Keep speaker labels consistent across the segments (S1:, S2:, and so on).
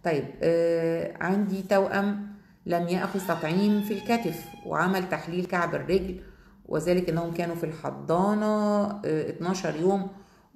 S1: طيب آه عندي توأم لم يأخذ تطعيم في الكتف وعمل تحليل كعب الرجل وذلك انهم كانوا في الحضانة آه 12 يوم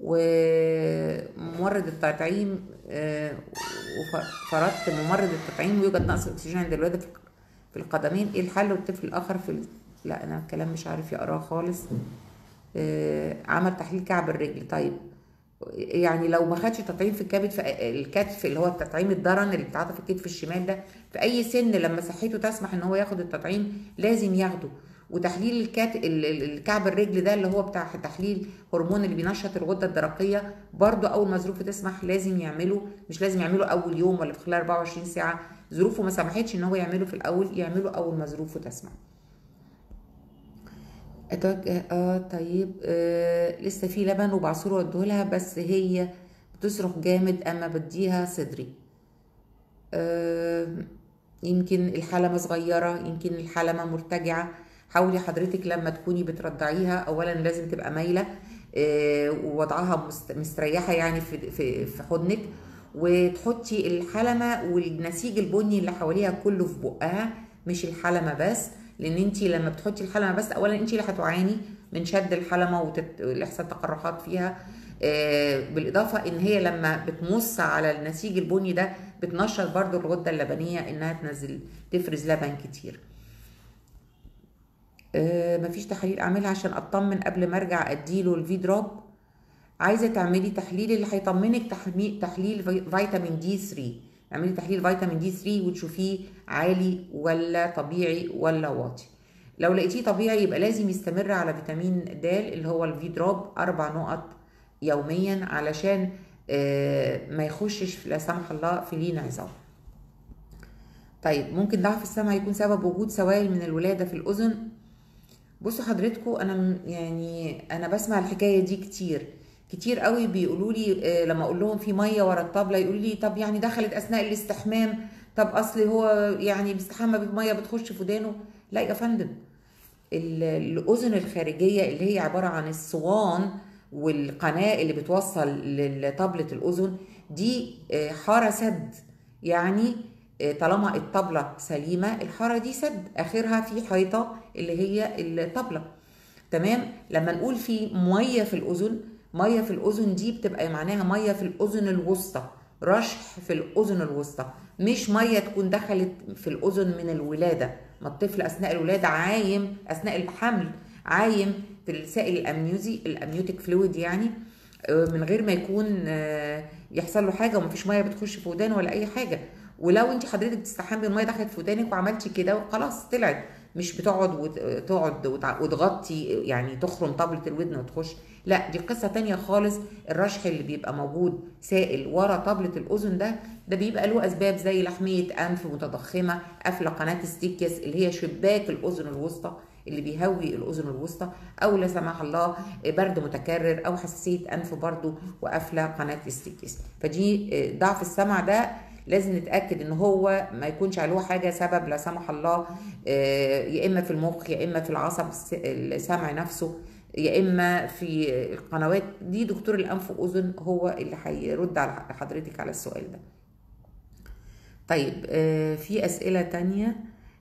S1: وممرض التطعيم آه وفرضت ممرض التطعيم ويوجد نقص اكسجين عند الولادة في القدمين ايه الحل والطفل الاخر في ال... لا انا الكلام مش عارف يقراه خالص آه عمل تحليل كعب الرجل طيب يعني لو ما خدش تطعيم في الكبد في الكتف اللي هو التطعيم الضرن اللي بتاعته في الكتف الشمال ده في اي سن لما صحته تسمح ان هو ياخد التطعيم لازم ياخده وتحليل الكات الكعب الرجل ده اللي هو بتاع تحليل هرمون اللي بينشط الغده الدرقيه برضو اول ما ظروفه تسمح لازم يعمله مش لازم يعمله اول يوم ولا في خلال 24 ساعه ظروفه ما سمحتش ان هو يعمله في الاول يعمله اول ما ظروفه تسمح أتوجه اه طيب آه لسه في لبن وبعصره واديهولها بس هي بتصرخ جامد اما بديها صدري آه يمكن الحلمة صغيرة يمكن الحلمة مرتجعة حاولي حضرتك لما تكوني بترضعيها اولا لازم تبقى مايلة آه ووضعها مستريحة يعني في, في, في حضنك وتحطي الحلمة والنسيج البني اللي حواليها كله في بقها مش الحلمة بس لان انت لما بتحطي الحلمه بس اولا انت اللي هتعاني من شد الحلمه ويحصل تقرحات فيها آه بالاضافه ان هي لما بتمص على النسيج البني ده بتنشط برضو الغده اللبنيه انها تنزل تفرز لبن كتير آه مفيش تحاليل اعملها عشان اطمن قبل ما ارجع اديله الفي دروب عايزه تعملي تحليل اللي هيطمنك تحليل فيتامين دي 3 اعملي تحليل فيتامين دي 3 وتشوفيه عالي ولا طبيعي ولا واطي لو لقيتيه طبيعي يبقى لازم يستمر على فيتامين د اللي هو الفي دروب اربع نقط يوميا علشان ما يخشش لا سمح الله في لين عظام طيب ممكن ضعف السمع يكون سبب وجود سوائل من الولاده في الاذن بصوا حضرتكم انا يعني انا بسمع الحكايه دي كتير كتير قوي بيقولوا لي لما اقول لهم في ميه ورا الطبله يقولوا لي طب يعني دخلت اثناء الاستحمام طب اصل هو يعني بيستحمى بميه بتخش في ودانه لا يا فندم الاذن الخارجيه اللي هي عباره عن الصوان والقناه اللي بتوصل لطبله الاذن دي حاره سد يعني طالما الطبله سليمه الحاره دي سد اخرها في حيطه اللي هي الطبله تمام لما نقول في ميه في الاذن ميه في الاذن دي بتبقى معناها ميه في الاذن الوسطى رشح في الاذن الوسطى مش ميه تكون دخلت في الاذن من الولاده ما الطفل اثناء الولاده عايم اثناء الحمل عايم في السائل الامنيوزي الامنيوتيك فلويد يعني من غير ما يكون يحصل له حاجه ومفيش ميه بتخش في ودانه ولا اي حاجه ولو انت حضرتك بتستحمي الميه دخلت في ودانك وعملتي كده خلاص طلعت مش بتقعد وتقعد وتغطي يعني تخرم طبلة الودن وتخش لا دي قصة تانية خالص الرشح اللي بيبقى موجود سائل ورا طبلة الأذن ده ده بيبقى له أسباب زي لحمية أنف متضخمة قافلة قناة ستيكيس اللي هي شباك الأذن الوسطى اللي بيهوي الأذن الوسطى أو لا سمح الله برد متكرر أو حساسية أنف برضو وقافلة قناة ستيكيس فدي ضعف السمع ده لازم نتاكد ان هو ما يكونش عليه حاجه سبب لا سمح الله يا اما في المخ يا اما في العصب السمع نفسه يا اما في القنوات دي دكتور الانف واذن هو اللي هيرد على حضرتك على السؤال ده طيب في اسئله تانية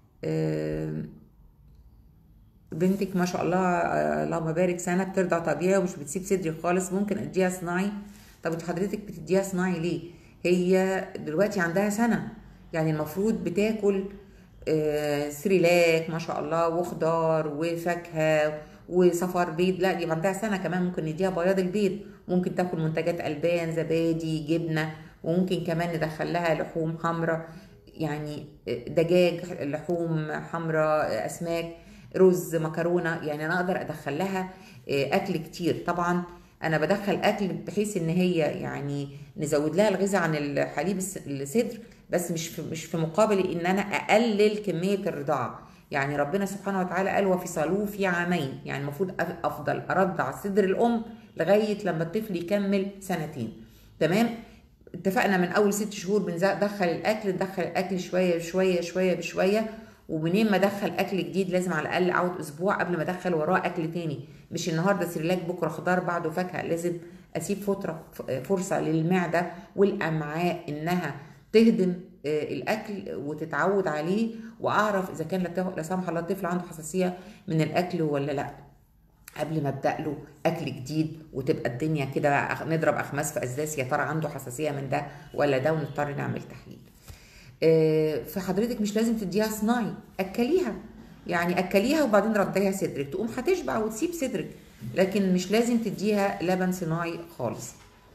S1: بنتك ما شاء الله اللهم بارك سنه بترضع طبيعي ومش بتسيب صدري خالص ممكن اديها صناعي طب انت حضرتك بتديها صناعي ليه هي دلوقتي عندها سنة يعني المفروض بتاكل آه سريلاك ما شاء الله وخضار وفاكهة وصفار بيض لا دي عندها سنة كمان ممكن نديها بياض البيض ممكن تاكل منتجات ألبان زبادي جبنة وممكن كمان ندخل لها لحوم حمراء يعني دجاج لحوم حمراء أسماك رز مكرونة يعني أنا أقدر أدخل لها أكل كتير طبعا انا بدخل اكل بحيث ان هي يعني نزود لها الغذاء عن الحليب الصدر بس مش في مش في مقابل ان انا اقلل كميه الرضاعه يعني ربنا سبحانه وتعالى قال وفصلوه في عامين يعني المفروض افضل ارضع صدر الام لغايه لما الطفل يكمل سنتين تمام اتفقنا من اول ست شهور بندخل الاكل ندخل الاكل شويه بشويه شويه بشويه ومنين ما ادخل اكل جديد لازم على الاقل اقعد اسبوع قبل ما ادخل وراه اكل تاني مش النهارده سريلاك بكره خضار بعده فاكهه لازم اسيب فتره فرصه للمعده والامعاء انها تهضم آه، الاكل وتتعود عليه واعرف اذا كان لا لا سمح الله الطفل عنده حساسيه من الاكل ولا لا قبل ما ابدا له اكل جديد وتبقى الدنيا كده أخ- نضرب اخماس في اسداس يا ترى عنده حساسيه من ده ولا ده ونضطر نعمل تحليل آه، فحضرتك مش لازم تديها صناعي اكليها يعني اكليها وبعدين رديها صدرك تقوم هتشبع وتسيب صدرك لكن مش لازم تديها لبن صناعي خالص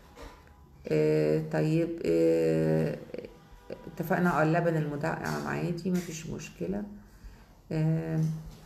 S1: آه، طيب آه، اتفقنا على اللبن المدعم عادي مفيش مشكلة آه،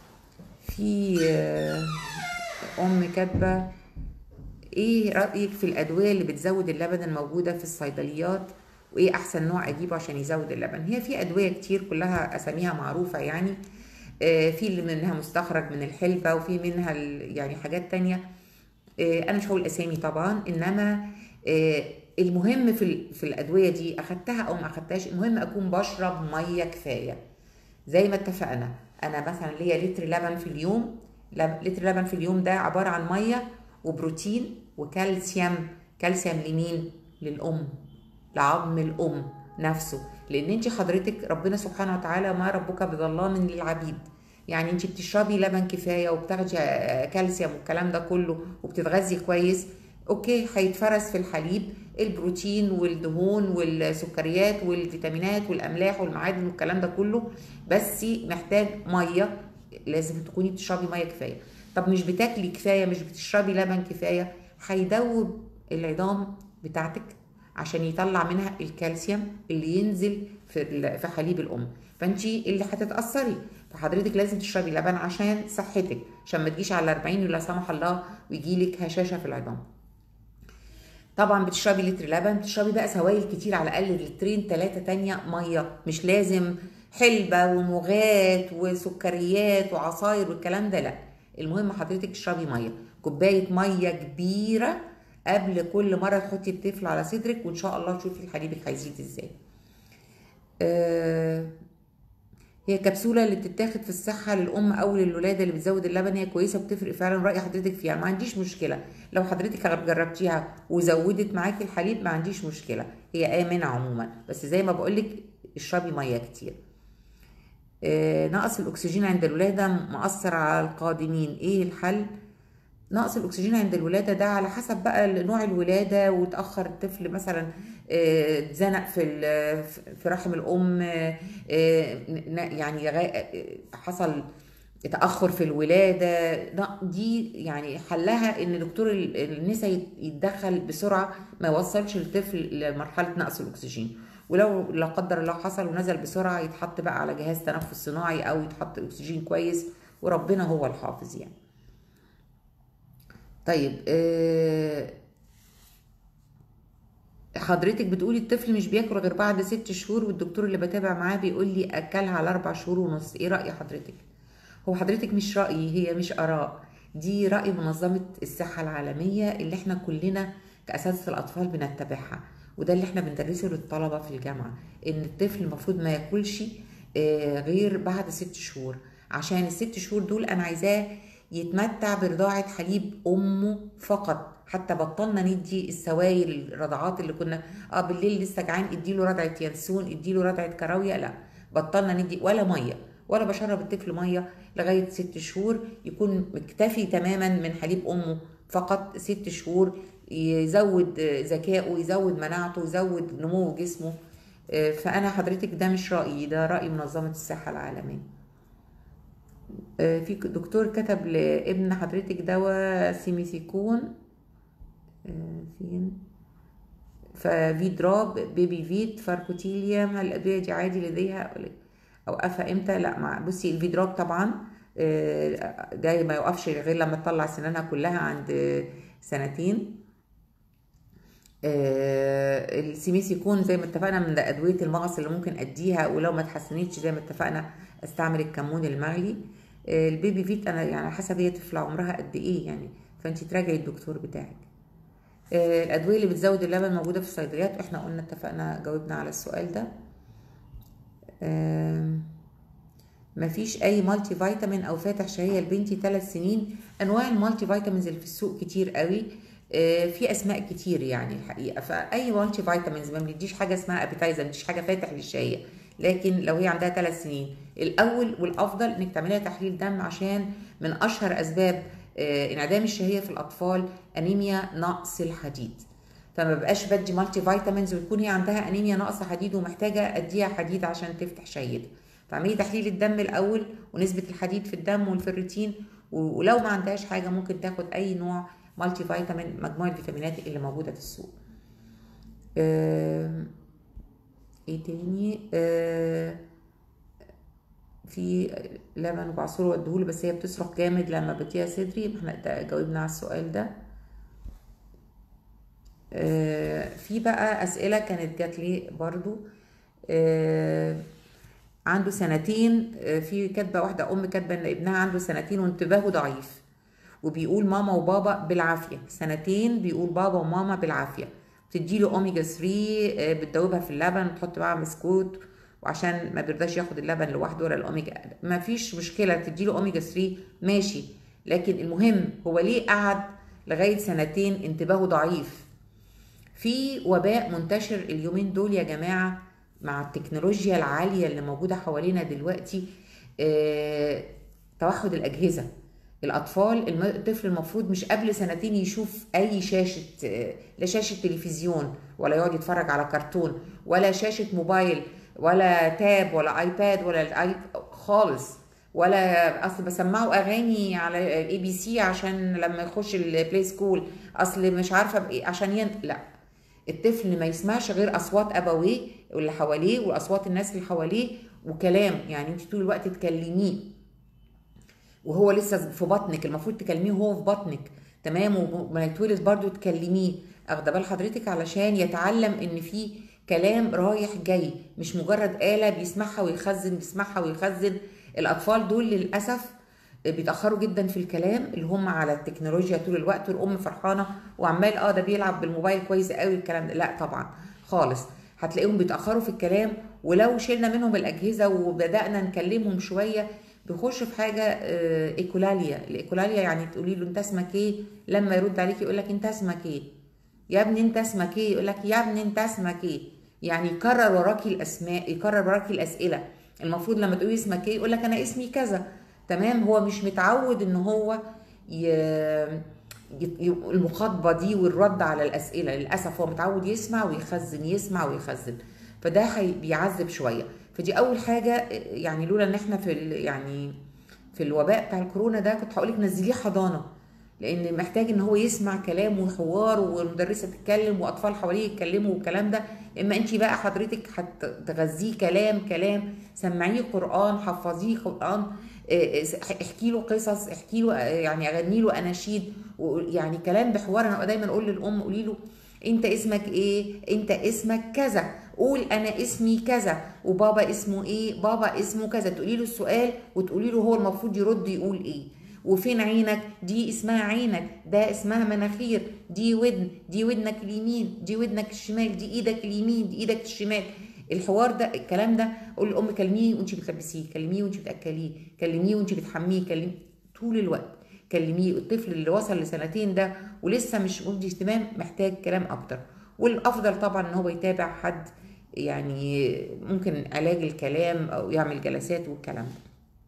S1: في آه، أم كاتبة ايه رأيك في الأدوية اللي بتزود اللبن الموجودة في الصيدليات وايه أحسن نوع أجيبه عشان يزود اللبن هي في أدوية كتير كلها أساميها معروفة يعني آه، في اللي منها مستخرج من الحلبة وفي منها ال- يعني حاجات تانية آه، انا مش هقول اسامي طبعا انما آه، المهم في ال- في الادويه دي اخدتها او ما اخدتهاش المهم اكون بشرب ميه كفايه زي ما اتفقنا انا مثلا ليا لتر لبن في اليوم لب- لتر لبن في اليوم ده عباره عن ميه وبروتين وكالسيوم كالسيوم لمين للام لعظم الام نفسه لان انت حضرتك ربنا سبحانه وتعالى ما ربك بظلام للعبيد يعني انت بتشربي لبن كفايه وبتاخدي آه، كالسيوم والكلام ده كله وبتتغذي كويس اوكي هيتفرز في الحليب البروتين والدهون والسكريات والفيتامينات والاملاح والمعادن والكلام ده كله بس محتاج ميه لازم تكوني بتشربي ميه كفايه طب مش بتاكلي كفايه مش بتشربي لبن كفايه هيدوب العظام بتاعتك عشان يطلع منها الكالسيوم اللي ينزل في ال- في حليب الام فانت اللي هتتاثري فحضرتك لازم تشربي لبن عشان صحتك عشان ما تجيش على 40 ولا سمح الله ويجيلك هشاشه في العظام طبعا بتشربي لتر لبن بتشربي بقى سوائل كتير على الاقل لترين ثلاثه تانية ميه مش لازم حلبه ومغات وسكريات وعصاير والكلام ده لا المهم حضرتك تشربي ميه كوبايه ميه كبيره قبل كل مره تحطي الطفل على صدرك وان شاء الله تشوفي حليبك هيزيد ازاي آه هي الكبسوله اللي بتتاخد في الصحه للام اول الولاده اللي بتزود اللبن هي كويسه وبتفرق فعلا راي حضرتك فيها ما عنديش مشكله لو حضرتك جربتيها وزودت معاكي الحليب ما عنديش مشكله هي امنه عموما بس زي ما بقولك اشربي ميه كتير آه نقص الاكسجين عند الولاده مأثر على القادمين ايه الحل نقص الاكسجين عند الولاده ده على حسب بقى نوع الولاده وتاخر الطفل مثلا آه، اتزنق في ال- في رحم الام آه، آه، ن- يعني غا- آه، حصل تاخر في الولاده لا، دي يعني حلها ان دكتور ال- النساء يت- يتدخل بسرعه ما يوصلش الطفل لمرحله نقص الاكسجين ولو لا قدر الله حصل ونزل بسرعه يتحط بقى على جهاز تنفس صناعي او يتحط اكسجين كويس وربنا هو الحافظ يعني طيب آه، حضرتك بتقولي الطفل مش بياكل غير بعد ست شهور والدكتور اللي بتابع معاه بيقول لي اكلها على اربع شهور ونص ايه رأي حضرتك هو حضرتك مش رأيي هي مش آراء دي رأي منظمة الصحة العالمية اللي احنا كلنا كأساتذة الأطفال بنتبعها وده اللي احنا بندرسه للطلبة في الجامعة ان الطفل المفروض ما ياكلش آه، غير بعد ست شهور عشان الست شهور دول انا عايزاه يتمتع برضاعة حليب أمه فقط حتى بطلنا ندي السوائل الرضعات اللي كنا اه بالليل لسه جعان اديله رضعة ينسون اديله رضعة كراوية لا بطلنا ندي ولا مية ولا بشرب الطفل مية لغاية ست شهور يكون مكتفي تماما من حليب أمه فقط ست شهور يزود ذكائه يزود مناعته يزود نمو جسمه آه، فأنا حضرتك ده مش رأيي ده رأي منظمة الصحة العالمية آه، في دكتور كتب لابن حضرتك دواء سيميسيكون آه، فين ففي دروب بيبي فيت فاركوتيليوم هل الأدوية دي عادي لديها ولا- أوقفها إمتى؟ لا مع بصي الفي دروب طبعا آه، ده ما يوقفش غير لما تطلع سنانها كلها عند سنتين آه، السيميسيكون زي ما اتفقنا من أدوية المغص اللي ممكن أديها ولو ما اتحسنتش زي ما اتفقنا استعمل الكمون المغلي آه، البيبي فيت أنا يعني حسب هي طفلة عمرها قد إيه يعني فأنت تراجعي الدكتور بتاعك آه، الأدوية اللي بتزود اللبن موجودة في الصيدليات احنا قلنا اتفقنا جاوبنا على السؤال ده آم، مفيش اي مالتي فيتامين او فاتح شهيه لبنتي ثلاث سنين انواع المالتي فيتامينز اللي في السوق كتير قوي آه، في اسماء كتير يعني الحقيقه فاي مالتي فيتامينز ما بنديش حاجه اسمها ابيتايزر ما بنديش حاجه فاتح للشهيه لكن لو هي عندها ثلاث سنين الاول والافضل انك تعمليها تحليل دم عشان من اشهر اسباب آه، انعدام الشهيه في الاطفال انيميا نقص الحديد فما بقاش بدي مالتي فيتامينز ويكون هي عندها انيميا نقص حديد ومحتاجه اديها حديد عشان تفتح شهيتها فاعملي تحليل الدم الاول ونسبه الحديد في الدم والفيرتين ولو ما عندهاش حاجه ممكن تاخد اي نوع مالتي فيتامين مجموعه الفيتامينات اللي موجوده في السوق آه، ايه تاني آه، في لبن وبعصره واديهوله بس هي بتصرخ جامد لما بديها صدري احنا جاوبنا على السؤال ده آه، في بقى اسئله كانت جات لي برضو آه، عنده سنتين آه، في كاتبه واحده ام كاتبه ان ابنها عنده سنتين وانتباهه ضعيف وبيقول ماما وبابا بالعافيه سنتين بيقول بابا وماما بالعافيه بتديله اوميجا 3 بتدوبها في اللبن تحط معاها بسكوت وعشان ما بيرضاش ياخد اللبن لوحده ولا الاوميجا ما فيش مشكله تديله اوميجا 3 ماشي لكن المهم هو ليه قعد لغايه سنتين انتباهه ضعيف في وباء منتشر اليومين دول يا جماعه مع التكنولوجيا العاليه اللي موجوده حوالينا دلوقتي اه توحد الاجهزه الاطفال الطفل المفروض مش قبل سنتين يشوف اي شاشه لا شاشه تلفزيون ولا يقعد يتفرج على كرتون ولا شاشه موبايل ولا تاب ولا ايباد ولا الاي خالص ولا اصل بسمعه اغاني على الاي بي سي عشان لما يخش البلاي سكول اصل مش عارفه بايه عشان ين... لا الطفل ما يسمعش غير اصوات ابويه واللي حواليه واصوات الناس اللي حواليه وكلام يعني انت طول الوقت تكلميه وهو لسه في بطنك المفروض تكلميه وهو في بطنك تمام وما يتولد برضو تكلميه اخده بال حضرتك علشان يتعلم ان في كلام رايح جاي مش مجرد آلة بيسمعها ويخزن بيسمعها ويخزن الأطفال دول للأسف بيتأخروا جدا في الكلام اللي هم على التكنولوجيا طول الوقت والأم فرحانة وعمال اه ده بيلعب بالموبايل كويس قوي الكلام ده لا طبعا خالص هتلاقيهم بيتأخروا في الكلام ولو شلنا منهم الأجهزة وبدأنا نكلمهم شوية بيخش في حاجة ايكولاليا الايكولاليا يعني تقولي له انت اسمك ايه لما يرد عليك يقول لك انت اسمك ايه يا ابني انت اسمك ايه يقول لك يا ابني انت اسمك ايه يعني يكرر وراكي الاسماء يكرر وراكي الاسئله المفروض لما تقولي اسمك ايه يقول لك انا اسمي كذا تمام هو مش متعود ان هو ي... ي... المخاطبه دي والرد على الاسئله للاسف هو متعود يسمع ويخزن يسمع ويخزن فده حي... بيعذب شويه فدي اول حاجه يعني لولا ان احنا في ال... يعني في الوباء بتاع الكورونا ده كنت هقول لك نزليه حضانه لان محتاج ان هو يسمع كلام وحوار والمدرسه تتكلم واطفال حواليه يتكلموا والكلام ده اما انت بقى حضرتك هتغذيه كلام كلام سمعيه قران حفظيه قران احكي له قصص احكي له يعني اغني له اناشيد يعني كلام بحوار انا دايما اقول للام قولي له انت اسمك ايه انت اسمك كذا قول انا اسمي كذا وبابا اسمه ايه بابا اسمه كذا تقولي له السؤال وتقولي له هو المفروض يرد يقول ايه وفين عينك دي اسمها عينك ده اسمها مناخير دي ودن دي ودنك اليمين دي ودنك الشمال دي ايدك اليمين دي ايدك الشمال الحوار ده الكلام ده قول للام كلميه وانت بتلبسيه كلميه وانت بتاكليه كلميه وانت بتحميه كلميه طول الوقت كلميه الطفل اللي وصل لسنتين ده ولسه مش مدي اهتمام محتاج كلام اكتر والافضل طبعا ان هو يتابع حد يعني ممكن علاج الكلام او يعمل جلسات والكلام ده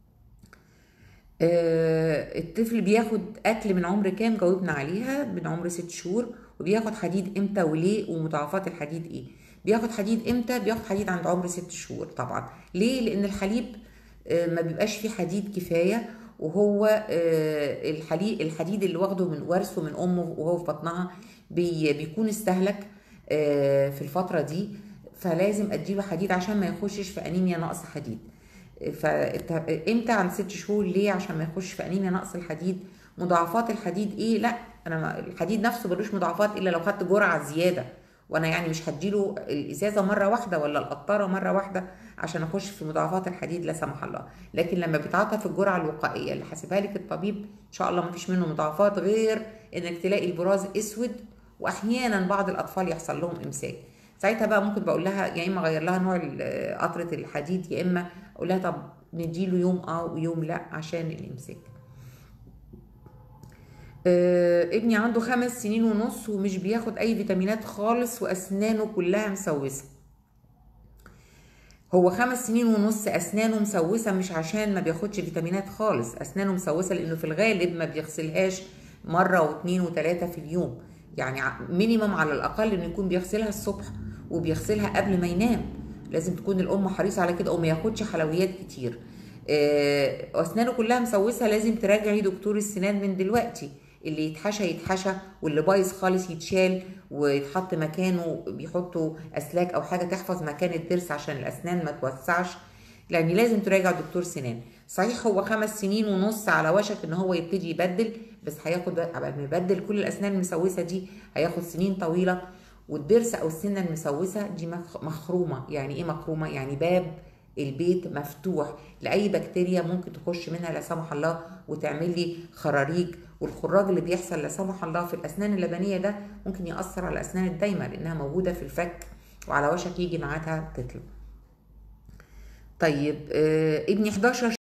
S1: آه الطفل بياخد اكل من عمر كام جاوبنا عليها من عمر ست شهور وبياخد حديد امتى وليه ومضاعفات الحديد ايه بياخد حديد امتى بياخد حديد عند عمر ست شهور طبعا ليه لان الحليب آه ما بيبقاش فيه حديد كفايه وهو آه الحليب الحديد اللي واخده من ورثه من امه وهو في بطنها بي بيكون استهلك في الفتره دي فلازم اديله حديد عشان ما يخشش في انيميا نقص حديد فامتى عن ست شهور ليه عشان ما يخش في انيميا نقص الحديد مضاعفات الحديد ايه لا انا الحديد نفسه ملوش مضاعفات الا لو خدت جرعه زياده وانا يعني مش هديله الازازه مره واحده ولا القطاره مره واحده عشان اخش في مضاعفات الحديد لا سمح الله لكن لما بيتعاطى في الجرعه الوقائيه اللي حاسبها لك الطبيب ان شاء الله ما فيش منه مضاعفات غير انك تلاقي البراز اسود واحيانا بعض الاطفال يحصل لهم امساك ساعتها بقى ممكن بقول لها يا اما اغير لها نوع قطره الحديد يا اما اقول لها طب نديله يوم اه ويوم لا عشان الامساك آه ابني عنده خمس سنين ونص ومش بياخد اي فيتامينات خالص واسنانه كلها مسوسه هو خمس سنين ونص اسنانه مسوسه مش عشان ما بياخدش فيتامينات خالص اسنانه مسوسه لانه في الغالب ما بيغسلهاش مره واثنين وثلاثه في اليوم يعني مينيمم على الاقل انه يكون بيغسلها الصبح وبيغسلها قبل ما ينام لازم تكون الام حريصه على كده وما ياخدش حلويات كتير اسنانه كلها مسوسه لازم تراجعي دكتور السنان من دلوقتي اللي يتحشى يتحشى واللي بايظ خالص يتشال ويتحط مكانه بيحطوا اسلاك او حاجه تحفظ مكان الضرس عشان الاسنان ما توسعش يعني لازم تراجع دكتور سنان صحيح هو خمس سنين ونص على وشك ان هو يبتدي يبدل بس هياخد قبل ما يبدل كل الاسنان المسوسه دي هياخد سنين طويله والضرس او السنه المسوسه دي مخرومه يعني ايه مخرومه يعني باب البيت مفتوح لاي بكتيريا ممكن تخش منها لا سمح الله وتعمل لي خراريج والخراج اللي بيحصل لا سمح الله في الاسنان اللبنيه ده ممكن ياثر على الاسنان الدايمه لانها موجوده في الفك وعلى وشك يجي معاها تطلع طيب آه ابني 11